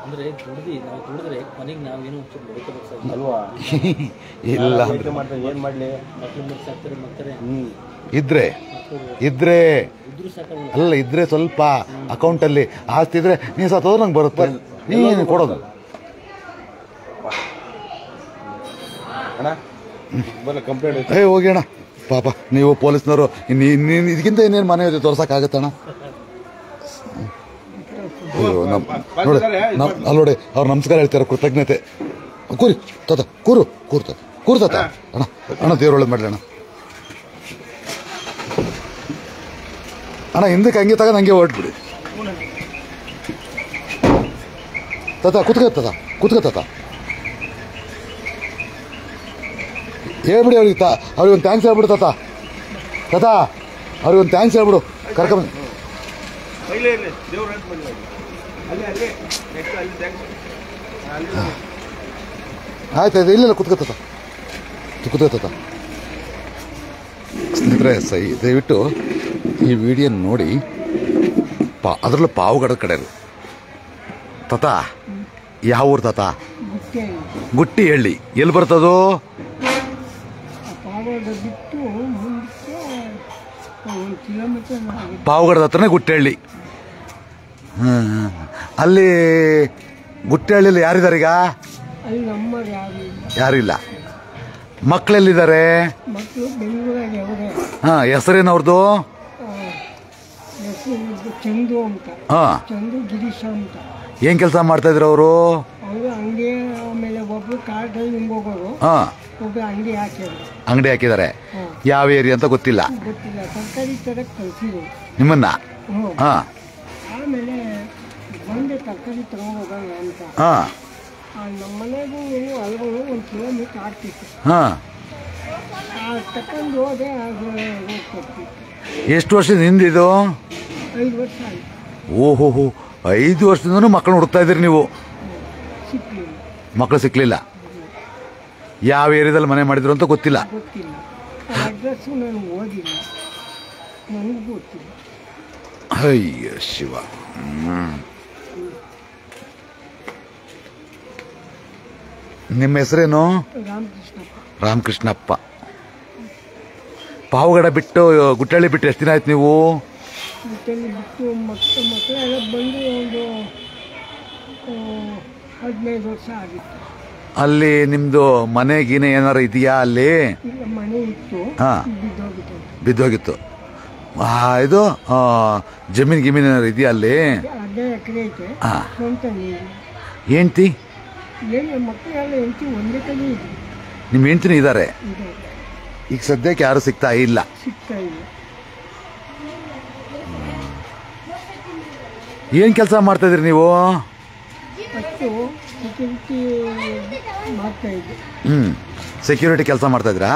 ಅಂದ್ರೆ ದುಡ್ದು ನಾವು ದುಡಿದ್ರೆ ಕೊನೆಗೆ ನಾವೇನೋ ಒಂಚೂರು ನೋಡ್ಕೋಬೇಕು ಸರ್ ಅಲ್ವಾ ಇಲ್ಲ ಯೋಚ್ನೆ ಮಾಡ್ತಾರೆ ಏನು ಮಾಡಲಿ ಮಕ್ಳು ಮುಗಿಸಾಕ್ತಾರೆ ಮಕ್ಕಳೇ ಹ್ಞೂ ಇದ್ರೆ ಇದ್ರೆ ಇದ್ರು ಸಾಕಾಗಲ್ಲ ಅಲ್ಲ ಇದ್ರೆ ಸ್ವಲ್ಪ ಅಕೌಂಟಲ್ಲಿ ಆಸ್ತಿ ಇದ್ರೆ ನೀನು ಸತ್ತೋದ್ರೆ ನಂಗೆ ಬರುತ್ತೆ ನೀನು ಕೊಡೋದು ಅಣ್ಣ ಬಲ್ಲ ಕಂಪ್ಲೇಂಟ್ ಏ ಹೋಗಿ ಅಣ್ಣ ಪಾಪ ನೀವು ಪೊಲೀಸ್ನವರು ಇನ್ನು ಇನ್ನೇನು ಇದಕ್ಕಿಂತ ಇನ್ನೇನು ಮನೆ ಇದೆ ತೋರ್ಸಕ್ಕಾಗತ್ತಣ್ಣ ಅಯ್ಯೋ ನಮ್ ನೋಡಿ ನಮ್ ಅಲ್ಲಿ ನೋಡಿ ಅವ್ರು ನಮಸ್ಕಾರ ಹೇಳ್ತಾರೆ ಕೃತಜ್ಞತೆ ಕೂರಿ ತಾತ ಕೂರು ಕೂರು ತಾತ ಕೂರು ತಾತ ಅಣ್ಣ ಅಣ್ಣ ದೇವ್ರ ಒಳ್ಳೇದು ಮಾಡಲಿ ಅಣ್ಣ ಅಣ್ಣ ಹಿಂದಕ್ಕೆ ಹಂಗೆ ತಗೊಂಡು ಹಂಗೆ ಹೊರಟ್ಬಿಡಿ ತಾತ ಕುತ್ಕೋ ತಾತ ಕುತ್ಕೋ ತಾತ ಹೇಳ್ಬಿಡಿ ಅವ್ರಿಗೆ ತಾ ಅವ್ರಿಗೆ ಒಂದು ಥ್ಯಾಂಕ್ಸ್ ಹೇಳ್ಬಿಡು ತಾತ ತಾತ ಅವ್ರಿಗೆ ಒಂದು ಥ್ಯಾಂಕ್ಸ್ ಹೇಳ್ಬಿಡು ಕರ್ಕೊಂಬಂದು ಇಲ್ಲೇ ಇಲ್ಲೇ ದೇವ್ರ ಅಂತ ಬಂದಿಲ್ಲ ಅಲ್ಲಿ ಅಲ್ಲಿ ನೆಕ್ಸ್ಟ್ ಅಲ್ಲಿ ಥ್ಯಾಂಕ್ಸ್ ಅಲ್ಲಿ ಆಯ್ತು ಆಯ್ತು ಇಲ್ಲ ಇಲ್ಲ ಕುತ್ಕೋತ ಕುತ್ಕೋತ ಸ್ನೇಹಿತರೆ ಸೈ ದಯವಿಟ್ಟು ಈ ವಿಡಿಯೋ ನೋಡಿ ಪಾ ಅದರಲ್ಲೂ ಪಾವುಗಡ ಕಡೆ ತಾತ ಯಾವ ಊರು ತಾತ ಗುಟ್ಟಿ ಹಳ್ಳಿ ಎಲ್ಲಿ ಬರ್ತದೋ ಪಾವಡ ಬಿಟ್ಟು ಮುಂದಕ್ಕೆ ಒಂದು ಕಿಲೋಮೀಟರ್ ಆಗುತ್ತೆ ಪಾವುಗಡದ ಹತ್ರನೇ ಗುಟ್ಟಹಳ್ಳಿ ಹ್ಮ್ ಅಲ್ಲಿ ಗುಟ್ಟಹಳ್ಳಿಯಲ್ಲಿ ಯಾರಿದ್ದಾರೆ ಈಗ ಅಲ್ಲಿ ನಮ್ಮವ್ರು ಯಾರು ಇಲ್ಲ ಯಾರಿಲ್ಲ ಮಕ್ಕಳೆಲ್ಲಿದ್ದಾರೆ ಮಕ್ಕಳು ಬೆಂಗಳೂರಾಗ ಅವರೇ ಹಾಂ ಹೆಸರೇನು ಅವ್ರದ್ದು ಹೆಸರು ಚಂದು ಅಂತ ಹಾಂ ಚಂದು ಗಿರೀಶ ಅಂತ ಏನು ಕೆಲಸ ಮಾಡ್ತಾ ಇದ್ರು ಅವರು ಅವರು ಅಂಗಡಿ ಆಮೇಲೆ ಒಬ್ರು ಕಾರ್ಡ್ರಲ್ಲಿ ಹಿಂಗೋಗೋರು ಹಾಂ ಒಬ್ರು ಅಂಗಡಿ ಹಾಕಿದ್ರು ಅಂಗಡಿ ಹಾಕಿದ್ದಾರೆ ಹಾಂ ಯಾವ ಏರಿಯಾ ಅಂತ ಗೊತ್ತಿಲ್ಲ ಗೊತ್ತಿಲ್ಲ ತರಕಾರಿ ತರಕ್ಕೆ ಕಳ್ಸಿದ್ರು ನಿಮ್ಮನ್ನ ಹ್ಞೂ ಹಾಂ ಆಮೇಲೆ ಬಂದೆ ತರಕಾರಿ ತಗೊಂಡು ಹೋಗೋಣ ಅಂತ ಹಾಂ ಆ, ನಮ್ಮ ಮನೆಗೂ ಅಲ್ಗಳು ಒಂದು ಕಿಲೋಮೀಟರ್ ಆಗ್ತಿತ್ತು ಹಾಂ ಆ ತಕೊಂಡು ಹೋದೆ ಅದು ಹೋಗ್ತಿತ್ತು ಎಷ್ಟು ವರ್ಷದ ಹಿಂದಿದು ಐದು ವರ್ಷ ಆಯ್ತು ಓಹೋ ಹೋ ಐದು ವರ್ಷದಿಂದನೂ ಮಕ್ಕಳು ಹುಡುಕ್ತಾ ಇದ್ದೀರಿ ನೀವು ಸಿಕ್ಲಿಲ್ಲ ಮಕ್ಕಳು ಸಿಕ್ಕಲಿಲ್ಲ ಯಾವ ಏರಿಯಾದಲ್ಲಿ ಮನೆ ಮಾಡಿದ್ರು ಅಂತ ಗೊತ್ತಿಲ್ಲ ಗೊತ್ತಿಲ್ಲ ಅಡ್ರೆಸ್ಸು ನಾನು ಓದಿಲ್ಲ ನನಗೂ ಗೊತ್ತಿಲ್ಲ ಅಯ್ಯ ಶಿವ ಹ್ಮ್. ನಿಮ್ಮ ಹೆಸರೇನು ರಾಮಕೃಷ್ಣಪ್ಪ ರಾಮಕೃಷ್ಣಪ್ಪ ಪಾವಗಡ ಬಿಟ್ಟು ಗುಟ್ಟಳ್ಳಿ ಬಿಟ್ಟು ಎಷ್ಟು ದಿನ ಆಯ್ತು ನೀವು ಮತ್ತಲ್ಲಿ ಬಿಟ್ಟು ಮಕ್ಕಳು ಮಕ್ಕಳೆಲ್ಲ ಬಂದು ಒಂದು ಆ, ಹದಿನೈದು ವರ್ಷ ಆಗಿತ್ತು ಅಲ್ಲಿ ನಿಮ್ದು ಮನೆ ಗೀನೆ ಏನಾರು ಇದೆಯಾ ಅಲ್ಲಿ ಈಗ ಮನೆ ಇತ್ತು ಹಾ. ಬಿದ್ದೋಗಿತ್ತು ಬಿದ್ದೋಗಿತ್ತು ಆ, ಇದು ಆ, ಜಮೀನ್ ಗಿಮೀನ್ ಏನಾರು ಇದೆಯಾ ಅಲ್ಲಿ ಅರ್ಧ ಎಕರೆ ಐತೆ ಹಾ. ಸ್ವಂತ ನೀರು ಹೆಂಡ್ತಿ ಏನು ಮಕ್ಕಳೆಲ್ಲ ಎಂಟಿ ಒಂದೇ ಕಡೆ ಇದ್ರು ನಿಮ್ಮ ಹೆಂಡ್ತಿನೂ ಇದ್ದಾರೆ ಇದೆ ಈಗ ಸದ್ಯಕ್ಕೆ ಯಾರು ಸಿಗ್ತಾ ಇಲ್ಲ ಸಿಗ್ತಾ ಇಲ್ಲ ಏನು ಕೆಲಸ ಮಾಡ್ತಾ ಇದ್ರಿ ನೀವು ಫಸ್ಟು ಸೆಕ್ಯೂರಿಟಿ ಮಾಡ್ತಾ ಇದ್ದೆ ಹ್ಞೂ ಸೆಕ್ಯೂರಿಟಿ ಕೆಲಸ ಮಾಡ್ತಾ ಇದ್ರಾ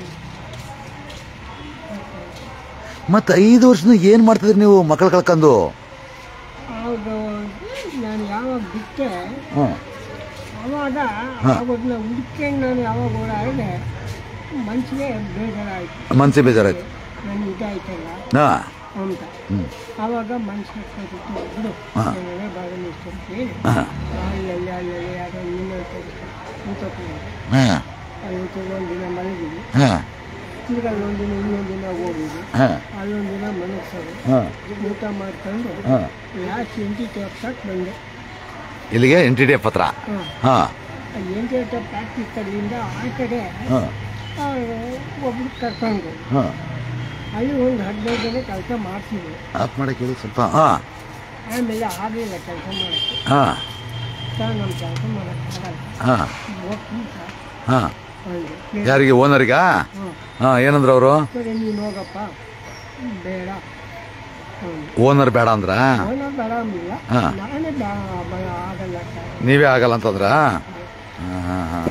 ಮತ್ತೆ ಐದು ವರ್ಷದ ಏನು ಮಾಡ್ತಿದ್ರಿ ನೀವು ಮಕ್ಕಳು ಕಳ್ಕೊಂಡು ಆವಾಗ ನಾನು ಯಾವಾಗ ಬಿಟ್ಟೆ ಹ್ಞೂ ಆವಾಗ ಆವಾಗನ್ನ ಹುಡ್ಕೊಂಡು ನಾನು ಯಾವಾಗ ಓಡಾಡಿದೆ ಮನಸ್ಸಿಗೆ ಬೇಜಾರಾಯಿತು ಮನ್ಸಿಗೆ ಬೇಜಾರಾಯ್ತು ನಾನು ಇದಾಯ್ತಲ್ಲ ಹಾಂ ಅಂತ ಆವಾಗ ಮನಸ್ಸಿಗೆ ಬಿಟ್ಟು ಬಿಡು ಹಾ. ನಾನೇ ಭಾಗ ನಿಲ್ಸ್ಕೊಂತೀನಿ ಹಾಂ ಅಲ್ಲಿ ಅಲ್ಲಿ ಅಲ್ಲಿ ಯಾರೋ ಇನ್ನೊಂದು ನಿಂತ್ಕೊಂಡು ಹಾಂ ಅಲ್ಲಿ ಒಂದು ದಿನ ಮಲಗಿದ್ವಿ ಹಾಂ ತಿರ್ಗಾ ಅಲ್ಲೊಂದು ದಿನ ಇನ್ನೊಂದು ದಿನ ಹೋಗಿದ್ವಿ ಹಾಂ ಅಲ್ಲೊಂದು ದಿನ ಮನಸ್ಸರು ಹಾಂ ಊಟ ಮಾಡ್ಕೊಂಡು ಹಾಂ ಲಾಸ್ಟ್ ಎಂಟಿ ತಪ್ಸಕ್ಕೆ ಬಂದೆ ಇಲ್ಲಿಗೆ ಎನ್ ಟಿ ಡಿ ಎಫ್ ಹತ್ರ ಹಾಂ ಹಾಂ ಎಂಟಿ ಪ್ರಾಕ್ಟೀಸ್ ಅಲ್ಲಿಂದ ಆ ಕಡೆ ಹಾಂ ಆ, ಒಬ್ರು ಕರ್ಕೊಂಡು ಹಾಂ ಅಲ್ಲಿ ಒಂದು ಹದಿನೈದು ಜನ ಕೆಲಸ ಮಾಡ್ತಿದ್ವಿ ಆಫ್ ಮಾಡಕ್ಕೆ ಹೇಳಿ ಸ್ವಲ್ಪ ಹಾಂ ಆಮೇಲೆ ಆಗಲಿಲ್ಲ ಕೆಲಸ ಮಾಡೋಕ್ಕೆ ಹಾಂ ಸರ್ ನಮ್ಮ ಕೆಲಸ ಮಾಡೋಕ್ಕಾಗಲ್ಲ ಹಾಂ ಹೋಗ್ತೀನಿ ಸರ್ ಹಾಂ ಅಂದೆ ಯಾರಿಗೆ ಓನರಿಗಾ ಹಾಂ ಹಾಂ ಏನಂದ್ರು ಅವರು ಸರಿ ನೀನು ಹೋಗಪ್ಪ ಬೇಡ ಅಂದೆ. ಓನರ್ ಬೇಡ ಅಂದ್ರ ಅವನು ಬೇಡ ಅಂದಿಲ್ಲ ಹಾ. ನಾನೇ ಬಾ- ಬ- ಆಗಲ್ಲ ಸರ್ ನೀವೇ ಆಗಲ್ಲ ಅಂತಂದ್ರ ಹಾಂ ಹಾಂ ಹಾಂ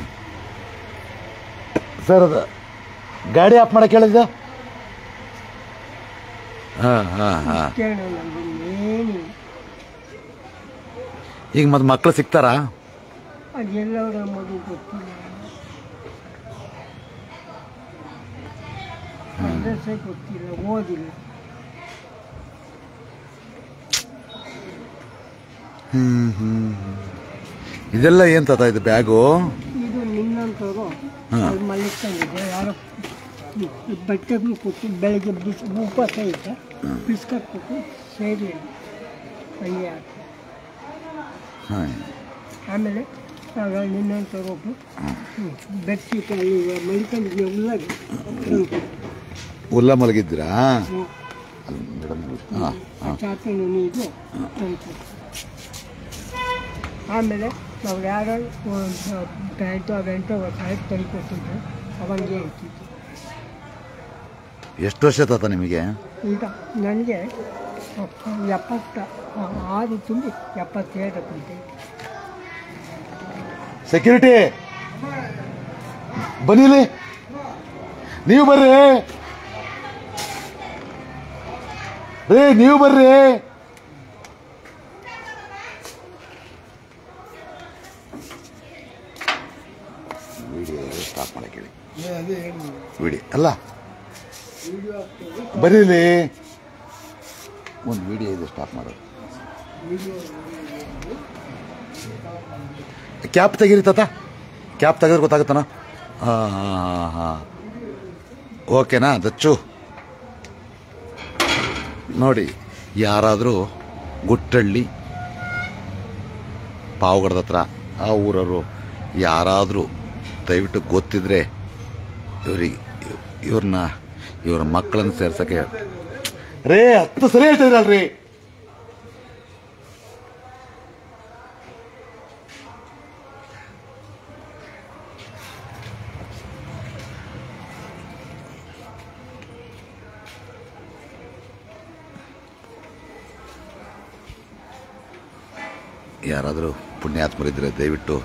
ಸರ್ ಅದು ಗಾಡಿ ಆಫ್ ಮಾಡಕ್ಕೆ ಹೇಳಿದ್ದ ಹಾಂ ಹಾಂ ಹಾಂ ಕೇಳೋಣ ನಮ್ದು ಈಗ ಮತ್ತೆ ಮಕ್ಕಳು ಸಿಗ್ತಾರಾ ಅದೆಲ್ಲವರ ಮಗು ಗೊತ್ತಿಲ್ಲ ಅಡ್ರೆಸ್ಸೇ ಗೊತ್ತಿಲ್ಲ ಓದಿಲ್ಲ ಹ್ಮ್ ಹ್ಮ್ ಇದೆಲ್ಲ ಏನ್ ತಾತ ಇದು ಬ್ಯಾಗು ಇದು ನಿನ್ನಂತವರು ಹಾ. ಅಲ್ಲಿ ಮಲಗ್ಕೊಂಡಿದ್ದೆ ಯಾರೋ ಈ- ಈ ಬಟ್ಟೆಗಳು ಕೊಟ್ಟು ಬೆಳಗ್ಗೆ ಬಿಸ್ ಉಪವಾಸ ಇದ್ದೆ ಬಿಸ್ಕಟ್ ಕೊಟ್ಟು ಸೇರಿ ಹಂಗೆ ಆಯ್ತು. ಹಾ. ಆಮೇಲೆ ಆಗ ನಿನ್ನಂತವ್ರು ಒಬ್ಬರು ಬೆಡ್ಶೀಟ್ ಅಲ್ಲಿ ಮಲ್ಕೊಂಡಿದ್ದೆ ಉಳ್ಳಾಗಿ ಉಲ್ಲ ಮಲಗಿದ್ದೀರಾ ಹ್ಮ್. ಹಾ ಹಾ ಚಾಪೆನೂ ಇದು ತಂತು ಆಮೇಲೆ ನಾವು ಯಾರೋ ಪ್ಯಾಂಟು ಅವೆಂಟು ಸಾಹೇಬ್ ತಂದು ಕೊಟ್ಟಿದ್ರು ಅವಂಗೆ ಇರ್ತಿತ್ತು ಎಷ್ಟು ವರ್ಷ ತಾತ ನಿಮಗೆ ಈಗ ನನಗೆ ಎಪ್ಪತ್ತ ಆರು ತುಂಬಿ ಎಪ್ಪತ್ತೇಳು ಕುಂಟೆ ಸೆಕ್ಯೂರಿಟಿ ಬನ್ನಿಲಿ ನೀವು ಬರ್ರಿ ರೇ ನೀವು ಬರ್ರಿ ವಿಡಿಯೋ ಸ್ಟಾಪ್ ಮಾಡಕ್ಕೆ ಹೇಳಿ ವಿಡಿಯೋ ಅಲ್ಲ ಬರೀಲಿ ಒಂದು ವಿಡಿಯೋ ಇದೆ ಸ್ಟಾಪ್ ಮಾಡೋದು ಕ್ಯಾಪ್ ತೆಗೀರಿ ತಾತ ಕ್ಯಾಪ್ ತೆಗೆದ್ರೆ ಗೊತ್ತಾಗುತ್ತಾನ ಹಾಂ ಹಾಂ ಹಾಂ ಹಾಂ ಓಕೆನಾ ದಚ್ಚು ನೋಡಿ ಯಾರಾದರೂ ಗುಟ್ಟಳ್ಳಿ ಪಾವಗಡದ ಹತ್ರ ಆ ಊರವರು ಯಾರಾದರೂ ದಯವಿಟ್ಟು ಗೊತ್ತಿದ್ರೆ ಇವ್ರಿಗೆ ಇವ್ರನ್ನ ಇವ್ರ ಮಕ್ಕಳನ್ನ ಸೇರ್ಸಕ್ಕೆ ರೇ ಹತ್ತು ಸರಿ ಹೇಳ್ತಿದ್ರಲ್ರಿ ಯಾರಾದರೂ ಪುಣ್ಯಾತ್ಮರಿದ್ದರೆ ದಯವಿಟ್ಟು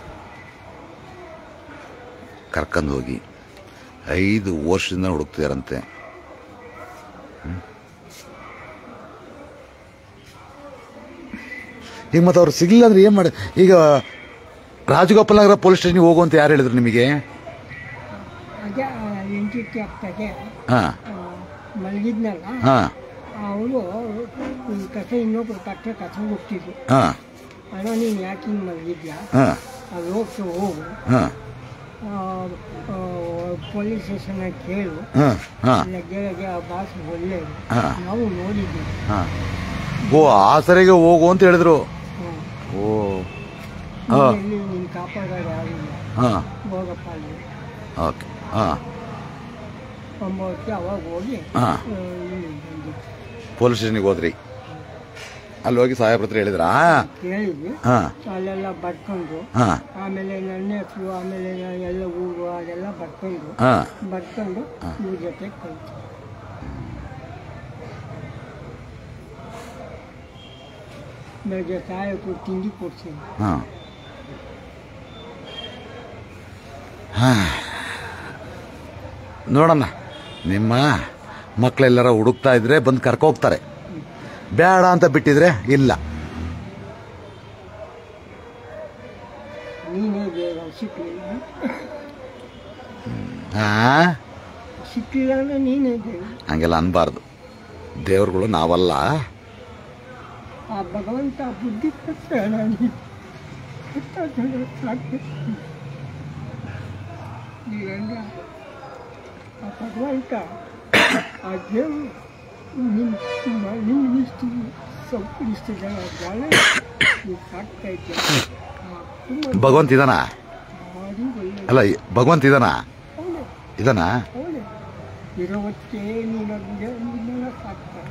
ಕರ್ಕೊಂಡು ಹೋಗಿ ಐದು ವರ್ಷದಿಂದ ಹುಡುಕ್ತಿದಾರಂತೆ ಹ್ಮ್. ಈಗ ಮತ್ತೆ ಅವ್ರು ಸಿಗ್ಲಿಲ್ಲ ಅಂದ್ರೆ ಏನು ಮಾಡಿ ಈಗ ರಾಜಗೋಪಾಲ್ ನಗರ ಪೊಲೀಸ್ ಸ್ಟೇಷನ್ಗೆ ಹೋಗು ಅಂತ ಯಾರು ಹೇಳಿದ್ರು ನಿಮಗೆ ಅದೇ ಎಂಟಿ ಕ್ಯಾಪ್ಟಾಗೆ ಹಾಂ ಮಲಗಿದ್ನಲ್ಲ ಹಾಂ ಅವರು ಈ ಕಥೆ ಇನ್ನೊಬ್ರು ಕಟ್ಟೆ ಕಥೆ ಹೋಗ್ತಿದ್ರು ಹಾಂ ಅಣ್ಣ ನೀನು ಯಾಕೆ ಹಿಂಗೆ ಮಲಗಿದ್ಯಾ ಹಾಂ ಅಲ್ಲಿ ಹೋಗ್ತು ಹೋಗು ಹಾಂ ಆ, ಆ, ಪೊಲೀಸ್ ಸ್ಟೇಷನ್ ಕೇಳು ಹಾಂ ಹಾಂ ಇಲ್ಲ ಗೆಳಗೆ ಆ ಭಾಷೆ ಒಳ್ಳೆಯದು ಹಾ. ನಾವು ನೋಡಿದ್ದೀವಿ ಹಾಂ ಓ ಆ ಸರಿಗೆ ಹೋಗು ಅಂತ ಹೇಳಿದ್ರು ಹ್ಮ್. ಓ ಹಾಂ ಎಲ್ಲಿ ನಿನ್ನ ಕಾಪಾಡೋರು ಯಾರಿಲ್ಲ ಹಾಂ ಹೋಗಪ್ಪ ಅಲ್ಲಿ ಓಕೆ ಹಾಂ ಒಂಬತ್ತು ಅವಾಗ ಹೋಗಿ ಹಾಂ ಆ, ಇಲ್ಲಿ ಬಂದಿದ್ದು ಪೊಲೀಸ್ ಸ್ಟೇಷನ್ಗೆ ಹೋದ್ರಿ ಅಲ್ಲಿ ಹೋಗಿ ಸಾಹೇಬ್ರ ಹತ್ರ ಹೇಳಿದ್ರಾ ಕೇಳಿದ್ವಿ ಹಾಂ ಅಲ್ಲೆಲ್ಲ ಬರ್ಕೊಂಡ್ರು ಹಾಂ ಆಮೇಲೆ ನನ್ನ ಹೆಸರು ಆಮೇಲೆ ನಾನು ಎಲ್ಲ ಊರು ಅದೆಲ್ಲ ಬರ್ಕೊಂಡ್ರು ಹಾಂ ಬರ್ಕೊಂಡು ಇವ್ರ ಜೊತೆ ಕಲಿತು ಬೆಳಗ್ಗೆ ಸಾಯಕ್ಕೂ ತಿಂಡಿ ಕೊಡ್ತೀನಿ ಹಾಂ ಹಾಂ ನೋಡೋಣ ನಿಮ್ಮ ಮಕ್ಕಳೆಲ್ಲರ ಹುಡುಕ್ತಾ ಇದ್ರೆ ಬಂದು ಕರ್ಕೋಗ್ತಾರೆ ಬೇಡ ಅಂತ ಬಿಟ್ಟಿದ್ರೆ ಇಲ್ಲ ನೀನೇ ಬೇಗ ಸಿಕ್ಕಲಿಲ್ಲ ಹಾಂ ಸಿಕ್ಕಲಿಲ್ಲ ಅಂದ್ರೆ ನೀನೇ ಬೇಗ ಹಂಗೆಲ್ಲ ಅನ್ಬಾರ್ದು ದೇವ್ರುಗಳು ನಾವಲ್ಲ ಆ ಭಗವಂತ ಬುದ್ಧಿ ಕೊಟ್ಟ ನನಗೆ ಕೊಟ್ಟ ಸಾಕು ನೀವೆಲ್ಲ ಆ ಭಗವಂತ ಆ ದೇವರು ನಿಮ್ಮ ನಿಮ್ಗೆ ಇಷ್ಟು ಸ್ವಲ್ಪ ಇಷ್ಟು ಜನ ಜನ ನೀವು ಸಾಕ್ತಾ ಇದ್ದೀರ ತುಂಬ ಭಗವಂತ ಇದಾನ ಭಾರಿ ಒಳ್ಳೆ ಅಲ್ಲ ಈ- ಭಗವಂತ ಇದಾನ ಹೌದು ಇದಾನ ಹೌದು ಇರೋವತ್ತೇ ನೀನೊಂದು ನಿನ್ನೆಲ್ಲ ಸಾಕ್ತಾರೆ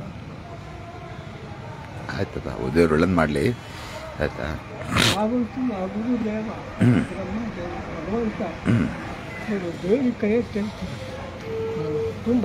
ಆಯ್ತದ ದೇವ್ರು ಒಳ್ಳೇದು ಮಾಡಲಿ ಆಯ್ತಾ ಆಗುಂಟು ಆ ಗುರುದೇವ ಬ್ರಹ್ಮದೇವ ಭಗವಂತ ಇವರು ದೇವಿ ಕೈ ಕೇಳ್ತೀನಿ ತುಂಬ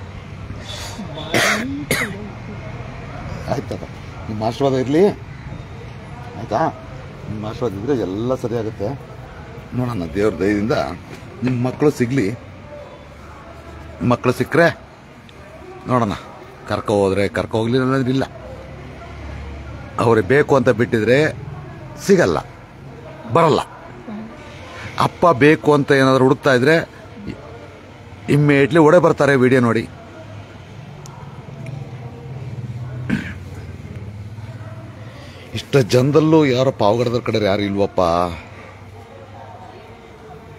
ಭಾರಿ ಕೈ. ಆಯ್ತದ ನಿಮ್ಮ ಆಶೀರ್ವಾದ ಇರಲಿ ಆಯ್ತಾ ನಿಮ್ಮ ಆಶೀರ್ವಾದ ಇದ್ರೆ ಎಲ್ಲ ಸರಿ ಆಗುತ್ತೆ ನೋಡೋಣ ದೇವ್ರ ದಯದಿಂದ ನಿಮ್ಮ ಮಕ್ಕಳು ಸಿಗಲಿ ಮಕ್ಕಳು ಸಿಕ್ಕರೆ ನೋಡೋಣ ಕರ್ಕೊ ಹೋದ್ರೆ ಕರ್ಕೊ ಹೋಗ್ಲಿಲ್ಲ ಅಂದ್ರೆ ಇಲ್ಲ ಅವ್ರಿಗೆ ಬೇಕು ಅಂತ ಬಿಟ್ಟಿದ್ರೆ ಸಿಗಲ್ಲ ಬರಲ್ಲ ಅಪ್ಪ ಬೇಕು ಅಂತ ಏನಾದ್ರು ಹುಡುಕ್ತಾ ಇದ್ರೆ ಇಮ್ಮಿಡಿಯೇಟ್ಲಿ ಒಡೆ ಬರ್ತಾರೆ ವಿಡಿಯೋ ನೋಡಿ ಇಷ್ಟ ಜನದಲ್ಲೂ ಯಾರೋ ಪಾವಗಡದ ಕಡೆ ಯಾರು ಇಲ್ವಪ್ಪ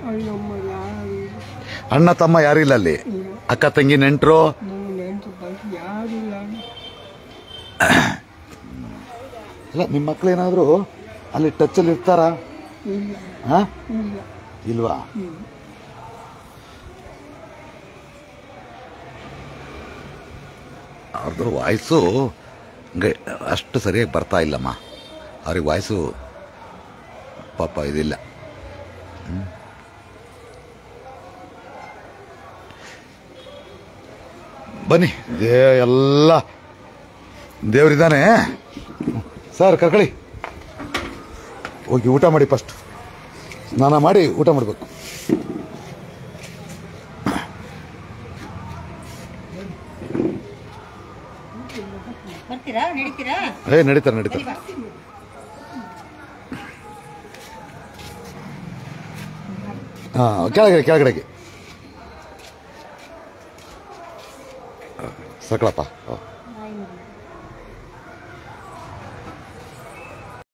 ಅಣ್ಣಮ್ಮ ಯಾರು ಇಲ್ಲ. ಅಣ್ಣ ತಮ್ಮ ಯಾರಿಲ್ಲ ಅಲ್ಲಿ ಇಲ್ಲ ಅಕ್ಕ ತಂಗಿ ನೆಂಟರು ನಮ್ಮ ನೆಂಟು ಬಂದು ಯಾರು ಇಲ್ಲ ಅಣ್ಣ. ಅಲ್ಲ ನಿಮ್ಮ ಮಕ್ಳು ಏನಾದ್ರು ಅಲ್ಲಿ ಟಚಲ್ಲಿ ಇರ್ತಾರಾ ಇಲ್ಲ ಹಾ ಇಲ್ಲ ಇಲ್ವಾ ಹ್ಞೂ ಅವ್ರದ್ದು ವಾಯ್ಸು ಹಂಗೆ ಅಷ್ಟು ಸರಿಯಾಗಿ ಬರ್ತಾ ಇಲ್ಲಮ್ಮ ಅವ್ರಿಗೆ ವಾಯ್ಸು ಪಾಪ ಇದಿಲ್ಲ ಹ್ಮ್. ಬನ್ನಿ ದೇ ಎಲ್ಲ ದೇವರಿದ್ದಾನೆ ಸರ್ ಕರ್ಕಳಿ ಹೋಗಿ ಊಟ ಮಾಡಿ ಫಸ್ಟ್ ಸ್ನಾನ ಮಾಡಿ ಊಟ ಮಾಡಬೇಕು ಬರ್ತೀರಾ ನಡೀತೀರಾ ಏ ನಡೀತಾರೆ ನಡೀತಾರೆ ಹಾಂ ಕೆಳಗಡೆ ಕೆಳಗಡೆಗೆ ಸಕಳಪ್ಪ